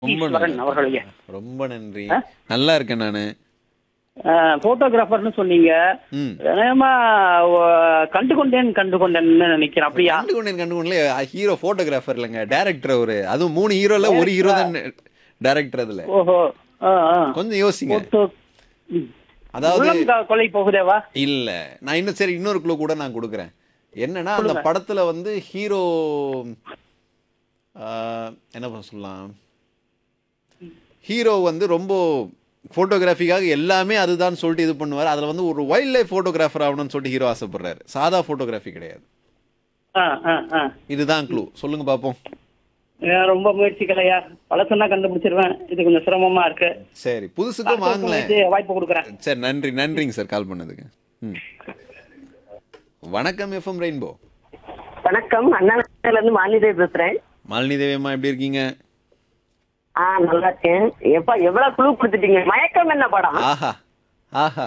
ரொம்ப ஈஸ்வரன் நல்லா அவர்களுடைய ரொம்ப நன்றி நல்லா இருக்கேன் நானு போட்டோகிராஃபர்னு சொன்னீங்க ம் நிஜமா அஹ், கண்டு கொண்டேன் கண்டு கொண்டேன்னு நினைக்கிறேன் அப்படியா கண்டு கொண்டேன் கண்டு கொண்டே ஹீரோ போட்டோகிராஃபர் இல்லைங்க டைரக்டர் அவரு அதுவும் மூணு ஹீரோல ஒரு ஹீரோ தான் டைரக்டர் அதுல ஓஹோ ஆ, ஆ. கொஞ்சம் யோசிங்க போட்டோ ம். அதாவது உள்ளம் க- கொலை போகுதேவா இல்ல நான் இன்னும் சரி இன்னொரு குழு கூட நான் கொடுக்குறேன் என்னன்னா அந்த படத்துல வந்து ஹீரோ என்ன பண்ண சொல்லலாம் ஹீரோ வந்து ரொம்ப ஃபோட்டோகிராஃபிக்காக எல்லாமே அதுதான் சொல்லிட்டு இது பண்ணுவார் அதுல வந்து ஒரு வைல்ட் லைஃப் ஃபோட்டோகிராஃபர் ஆகணும்னு சொல்லிட்டு ஹீரோ ஆசைப்படுறாரு சாதா ஃபோட்டோகிராஃபி கிடையாது ஆ, ஆ, ஆ. இதுதான் க்ளூ சொல்லுங்க பாப்போம் ஏன் ரொம்ப முயற்சிக்கலையா பழசொன்னா கண்டுபிடிச்சிருவேன் இது கொஞ்சம் சிரமமா இருக்கு சரி புதுசுக்கும் வாங்கலேன் இது வாய்ப்பு கொடுக்குறேன் சரி நன்றி நன்றிங்க சார் கால் பண்ணதுக்கு ம் வணக்கம் எஃப்எம் ரெயின்போ வணக்கம் அண்ணாநகர்ல இருந்து மாலிதேவி பேசுறேன் மாலினி தேவியம்மா எப்படி இருக்கீங்க ஆ நல்லா இருக்கேன் எப்பா எவ்வளவு குழு கொடுத்துட்டீங்க மயக்கம் என்ன படம் ஆஹா ஆஹா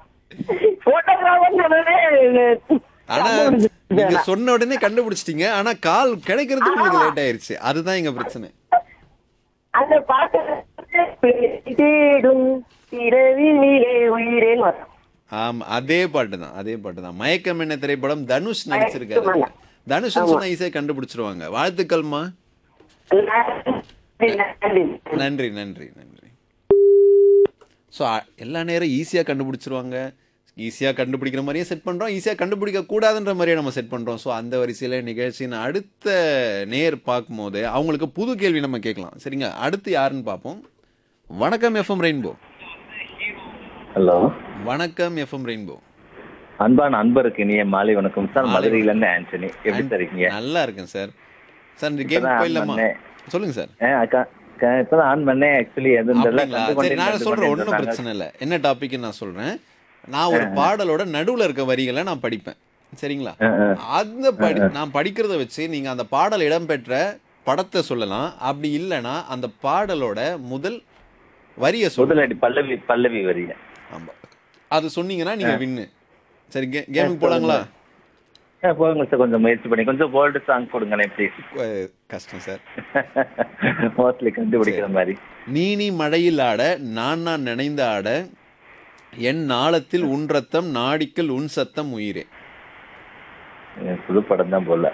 போட்டோகிராஃபர் ஆனா நீங்க சொன்ன உடனே கண்டுபிடிச்சிட்டீங்க ஆனா கால் கிடைக்கிறது உங்களுக்கு லேட் ஆயிருச்சு அதுதான் எங்க பிரச்சனை அந்த பாட்டு தேடும் இரவிலே உயிரேன்னு வரும் ஆமா அதே பாட்டு தான் அதே பாட்டு தான் மயக்கம் என்ன திரைப்படம் தனுஷ் நடிச்சிருக்காரு ஆமா. தனுஷ் சொன்னா ஈஸியா கண்டுபிடிச்சிருவாங்க வாழ்த்துக்கள்மா நன்றி, நன்றி. நன்றி நன்றி நன்றி ஸோ எல்லா நேரம் ஈஸியாக கண்டுபிடிச்சிருவாங்க ஈஸியாக கண்டுபிடிக்கிற மாதிரியே செட் பண்ணுறோம் ஈஸியாக கண்டுபிடிக்க கூடாதுன்ற மாதிரியே நம்ம செட் பண்ணுறோம் ஸோ அந்த வரிசையில் நிகழ்ச்சியின் அடுத்த நேர் பார்க்கும்போது அவங்களுக்கு புது கேள்வி நம்ம கேட்கலாம் சரிங்க அடுத்து யாருன்னு பார்ப்போம் வணக்கம் எஃப்எம் ரெயின்போ ஹலோ வணக்கம் எஃப்எம் ரெயின்போ அன்பான அன்பருக்கு இனிய மாலை வணக்கம் சார் மாலை மதுரையில இருந்து ஆண்டனி எப்படி சார் இருக்கீங்க நல்லா இருக்கேன் சார் சார் இந்த கேம் இப்பதான் போயிடலாமா வந்தேன். சொல்லுங்க சார் ஆ, அக்கா அக்கா, இப்பதான் ஆன் பண்ணேன் ஆக்சுவலி எது தெரியல அப்படிங்களா கண்டு சரி கொண்டேன், நான் கண்டு சொல்றேன் கொண்டேன் ஒன்றும் சொல்றாங்க. பிரச்சனை இல்லை என்ன டாபிக் நான் சொல்றேன் நான் ஒரு பாடலோட நடுவுல இருக்க வரிகளை நான் படிப்பேன் சரிங்களா ஆ, ஆ. அந்த படி நான் படிக்கிறத வச்சு நீங்க அந்த பாடல் இடம்பெற்ற படத்தை சொல்லலாம் அப்படி இல்லைன்னா அந்த பாடலோட முதல் வரியை சொல்லலாம் முதலடி பல்லவி பல்லவி வரிங்க ஆமா அது சொன்னீங்கன்னா நீங்க வின்னு சரி கே கேமுக்கு போலாங்களா ஆ, போங்க சார் கொஞ்சம் முயற்சி பண்ணி கொஞ்சம் போல்டு சாங் போடுங்களேன் ப்ளீஸ் அஹ், கஷ்டம் சார் மோஸ்ட்லி கண்டுபிடிக்கிற மாதிரி நீ நீ மழையில் ஆட நான் நான் நினைந்து ஆட என் நாளத்தில் உன் ரத்தம் நாடிக்கல் உன் சத்தம் உயிரே அஹ், புது படம் தான் போல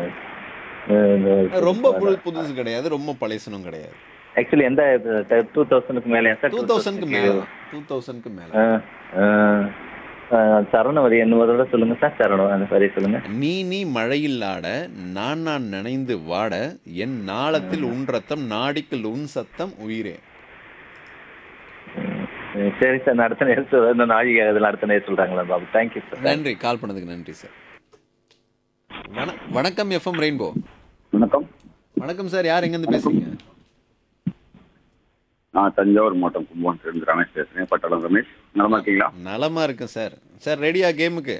ரொம்ப புது புதுசு கிடையாது ரொம்ப பழைசனும் கிடையாது ஆக்சுவலி எந்த டூ தௌசண்ட்க்கு மேலே சார் டூ தௌசண்ட்க்கு மேல டூ தௌசண்ட்க்கு மேல சரண வரி என்ன முதல்ல சொல்லுங்க சார் சரணம் அந்த வரி சொல்லுங்க நீ நீ மழையில் ஆட நான் நான் நினைந்து வாட என் நாளத்தில் உன் ரத்தம் நாடிக்கல் உன் சத்தம் உயிரே ம், சரி சார் நான் அடுத்த நேரம் சொல்றேன். இந்த நாழிகை அதில் அடுத்த நேரம் சொல்றாங்களா பாபு தேங்க்யூ சார் நன்றி கால் பண்ணதுக்கு நன்றி சார் வண- வணக்கம் எஃப்எம் ரெயின்போ வணக்கம் வணக்கம் சார் யார் எங்கேருந்து பேசுறீங்க நான் தஞ்சாவூர் மாவட்டம் கும்பகோணத்திலிருந்து ரமேஷ் பேசுறேன் பட்டாளம் ரமேஷ் நலமா இருக்கீங்களா நலமா இருக்கேன் சார் சார் ரெடியா கேமுக்கு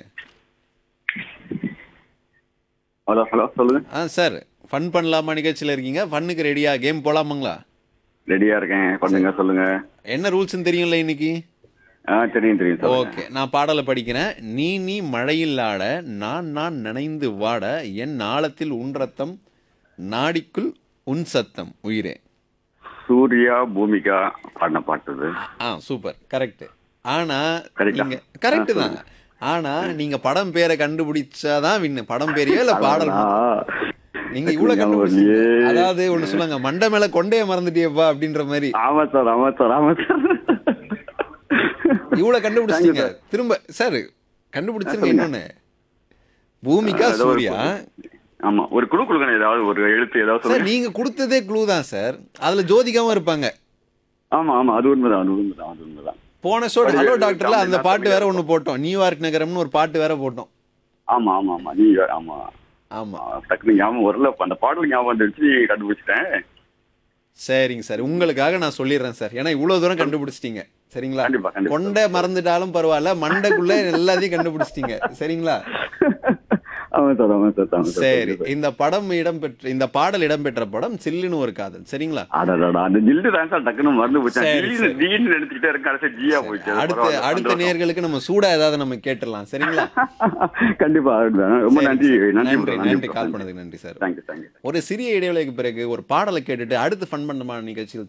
ஹலோ ஹலோ சொல்லுங்க ஆ சார் ஃபன் பண்ணலாமா நிகழ்ச்சியில் இருக்கீங்க ஃபன்னுக்கு ரெடியா கேம் போலாமாங்களா ரெடியா இருக்கேன் பண்ணுங்க சொல்லுங்க என்ன ரூல்ஸ்னு தெரியும்ல இன்னைக்கு ஆ தெரியும் தெரியும் சொல்லுங்க ஓகே நான் பாடலை படிக்கிறேன் நீ நீ மழையில் ஆட நான் நான் நினைந்து வாட என் நாளத்தில் உன் ரத்தம் நாடிக்குள் உன் சத்தம் உயிரே சூர்யா பூமிகா பாடின பாட்டு இது ஆ சூப்பர் கரெக்ட் ஆனா Correct ஆ? நீங்க கரெக்ட் தான் ஆனா நீங்க படம் பேரை கண்டுபிடிச்சாதான் வின்னு படம் பேரையோ இல்ல பாடல் அடடா. நீங்க இவ்வளவு ஞாபகம் கண்டுபிடிச்சீங்க இல்லையே. அதாவது ஒண்ணு சொல்லுங்க மண்டை மேல கொண்டைய மறந்துட்டியப்பா அப்படின்ற மாதிரி ஆமா சார் ஆமா சார் ஆமா சார் இவ்வளவு கண்டுபிடிச்சீங்க Thank you, திரும்ப சார் கண்டுபிடிச்சிருங்க இன்னொன்னு பூமிகா ஏதோ ஒரு சூர்யா ஆமா ஒரு குழு கொடுக்கணும் ஏதாவது ஒரு எழுத்து ஏதாவது சார் சொல்லுங்க நீங்க கொடுத்ததே க்ளூ தான் சார் அதுல ஜோதிகாவும் இருப்பாங்க ஆமா ஆமா அது உண்மைதான் அது உண்மைதான் அது உண்மைதான் போன ஷோ ஒரு ஹலோ ஏழு டாக்டர்ல அந்த தமிழ் பாட்டு வேற தமிழ் ஒண்ணு போட்டோம் நியூயார்க் நகரம்னு ஒரு பாட்டு வேற போட்டோம் ஆமா ஆமா ஆமா நீங்க ஆமா ஆமா ஆ, டக்குனு ஞாபகம் வரல அந்த பாடல் ஞாபகம் வந்துருச்சு கண்டுபிடிச்சிட்டேன் சரிங்க சார் உங்களுக்காக நான் சொல்லிடுறேன் சார் ஏன்னா இவ்வளவு தூரம் கண்டுபிடிச்சிட்டீங்க சரிங்களா கண்டிப்பா, கண்டிப்பா. கொண்டை மறந்துட்டாலும் பரவாயில்ல மண்டைக்குள்ள எல்லாத்தையும் கண்டுபிடிச்சிட்டீங்க சரிங்களா ஆமா சார் ஆமா சார் ஆமா சார் சரி இந்த படம் இடம்பெற்ற இந்த பாடல் இடம்பெற்ற படம் சில்லுன்னு ஒரு காதல் சரிங்களா அடடா அந்த ஜில்லு தான் சார் டக்குன்னு மறந்து போச்சேன் சரி, திடீர்னு சரி. திடீர்னு நினைச்சுக்கிட்டே இருக்க கடைசி ஜியா போயிடுச்சு அது அடுத்த பரவாயில்ல, அடுத்த சந்தோஷம். நேர்களுக்கு நம்ம சூடா ஏதாவது நம்ம கேட்டுடலாம் சரிங்களா கண்டிப்பா அதுதான். ரொம்ப சரி, நன்றி சரி. நன்றி நன்றி bro, நன்றி bro, கால் நன்றி. பண்ணதுக்கு நன்றி சார் தேங்க்யூ தேங்க்யூ ஒரு சிறிய இடைவேளைக்கு பிறகு ஒரு பாடலை கேட்டுட்டு அடுத்து ஃபன் பண்ணமான நிகழ்ச்சியில்